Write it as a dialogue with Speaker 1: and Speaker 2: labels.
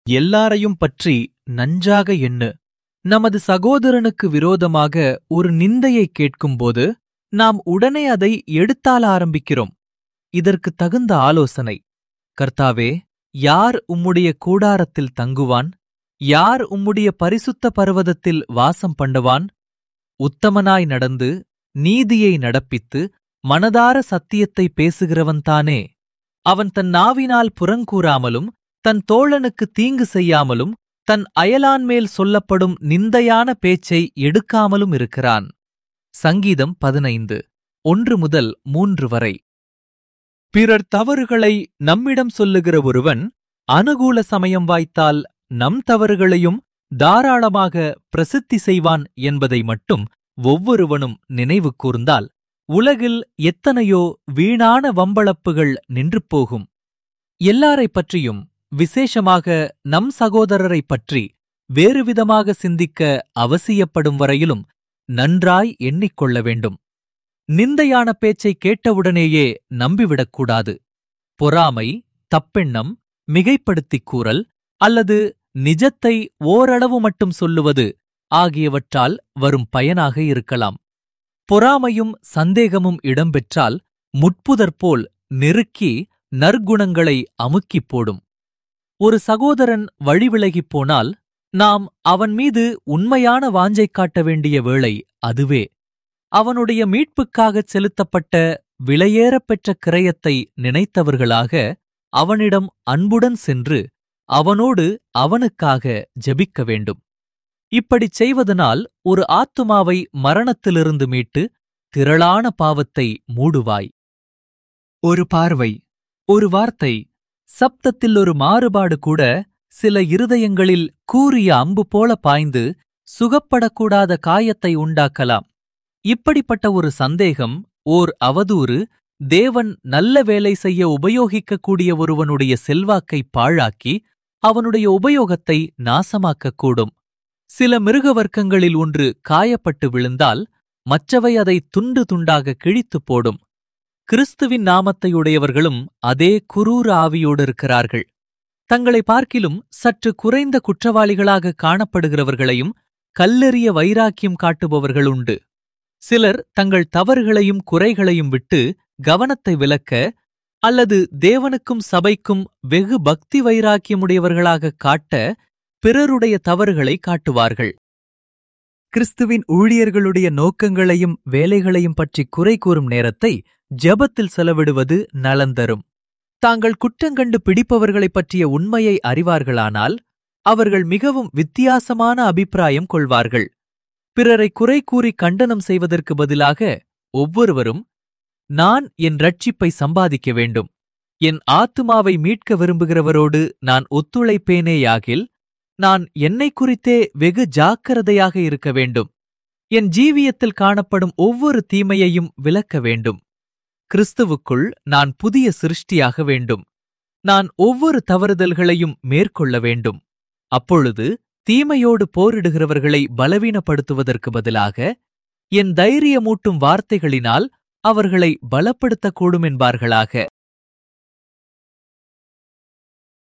Speaker 1: எல்லாரையும் பற்றி நன்றாக எண்ணு நமது சகோதரனுக்கு விரோதமாக ஒரு நிந்தையை கேட்கும்போது நாம் உடனே அதை எடுத்தால ஆரம்பிக்கிறோம் இதற்கு தகுந்த ஆலோசனை கர்த்தாவே யார் உம்முடைய கூடாரத்தில் தங்குவான் யார் உம்முடைய பரிசுத்த பர்வதத்தில் வாசம் பண்ணுவான் உத்தமனாய் நடந்து நீதியை நடப்பித்து மனதார சத்தியத்தை பேசுகிறவன்தானே அவன் தன் நாவினால் புறங்கூறாமலும் தன் தோழனுக்கு தீங்கு செய்யாமலும் தன் அயலான்மேல் சொல்லப்படும் நிந்தையான பேச்சை எடுக்காமலும் இருக்கிறான் சங்கீதம் பதினைந்து ஒன்று முதல் மூன்று வரை பிறர் தவறுகளை நம்மிடம் சொல்லுகிற ஒருவன் அனுகூல சமயம் வாய்த்தால் நம் தவறுகளையும் தாராளமாக பிரசித்தி செய்வான் என்பதை மட்டும் ஒவ்வொருவனும் நினைவு கூர்ந்தால் உலகில் எத்தனையோ வீணான வம்பளப்புகள் நின்று போகும் எல்லாரைப் பற்றியும் விசேஷமாக நம் சகோதரரைப் பற்றி வேறுவிதமாக சிந்திக்க அவசியப்படும் வரையிலும் நன்றாய் எண்ணிக்கொள்ள வேண்டும் நிந்தையான பேச்சை கேட்டவுடனேயே நம்பிவிடக்கூடாது பொறாமை தப்பெண்ணம் மிகைப்படுத்திக் கூறல் அல்லது நிஜத்தை ஓரளவு மட்டும் சொல்லுவது ஆகியவற்றால் வரும் பயனாக இருக்கலாம் பொறாமையும் சந்தேகமும் இடம்பெற்றால் முட்புதற்போல் நெருக்கி நற்குணங்களை அமுக்கிப் போடும் ஒரு சகோதரன் வழிவிலகிப் போனால் நாம் அவன் மீது உண்மையான வாஞ்சை காட்ட வேண்டிய வேளை அதுவே அவனுடைய மீட்புக்காகச் செலுத்தப்பட்ட விலையேறப் பெற்ற கிரயத்தை நினைத்தவர்களாக அவனிடம் அன்புடன் சென்று அவனோடு அவனுக்காக ஜெபிக்க வேண்டும் இப்படிச் செய்வதனால் ஒரு ஆத்துமாவை மரணத்திலிருந்து மீட்டு திரளான பாவத்தை மூடுவாய் ஒரு பார்வை ஒரு வார்த்தை சப்தத்தில் ஒரு மாறுபாடு கூட சில இருதயங்களில் கூறிய அம்பு போல பாய்ந்து சுகப்படக்கூடாத காயத்தை உண்டாக்கலாம் இப்படிப்பட்ட ஒரு சந்தேகம் ஓர் அவதூறு தேவன் நல்ல வேலை செய்ய உபயோகிக்கக்கூடிய ஒருவனுடைய செல்வாக்கை பாழாக்கி அவனுடைய உபயோகத்தை நாசமாக்கக்கூடும் சில மிருக வர்க்கங்களில் ஒன்று காயப்பட்டு விழுந்தால் மற்றவை அதை துண்டு துண்டாக கிழித்துப் போடும் கிறிஸ்துவின் நாமத்தையுடையவர்களும் அதே குரூர ஆவியோடு இருக்கிறார்கள் தங்களை பார்க்கிலும் சற்று குறைந்த குற்றவாளிகளாக காணப்படுகிறவர்களையும் கல்லெறிய வைராக்கியம் காட்டுபவர்கள் உண்டு சிலர் தங்கள் தவறுகளையும் குறைகளையும் விட்டு கவனத்தை விலக்க அல்லது தேவனுக்கும் சபைக்கும் வெகு பக்தி வைராக்கியமுடையவர்களாக காட்ட பிறருடைய தவறுகளை காட்டுவார்கள் கிறிஸ்துவின் ஊழியர்களுடைய நோக்கங்களையும் வேலைகளையும் பற்றி குறை கூறும் நேரத்தை ஜெபத்தில் செலவிடுவது நலந்தரும் தாங்கள் குற்றங்கண்டு பிடிப்பவர்களைப் பற்றிய உண்மையை அறிவார்களானால் அவர்கள் மிகவும் வித்தியாசமான அபிப்பிராயம் கொள்வார்கள் பிறரை குறை கூறி கண்டனம் செய்வதற்கு பதிலாக ஒவ்வொருவரும் நான் என் ரட்சிப்பை சம்பாதிக்க வேண்டும் என் ஆத்துமாவை மீட்க விரும்புகிறவரோடு நான் ஒத்துழைப்பேனேயாகில் நான் என்னை குறித்தே வெகு ஜாக்கிரதையாக இருக்க வேண்டும் என் ஜீவியத்தில் காணப்படும் ஒவ்வொரு தீமையையும் விலக்க வேண்டும் கிறிஸ்துவுக்குள் நான் புதிய சிருஷ்டியாக வேண்டும் நான் ஒவ்வொரு தவறுதல்களையும் மேற்கொள்ள வேண்டும் அப்பொழுது தீமையோடு போரிடுகிறவர்களை பலவீனப்படுத்துவதற்கு பதிலாக என் தைரியமூட்டும் வார்த்தைகளினால் அவர்களை பலப்படுத்தக்கூடும் என்பார்களாக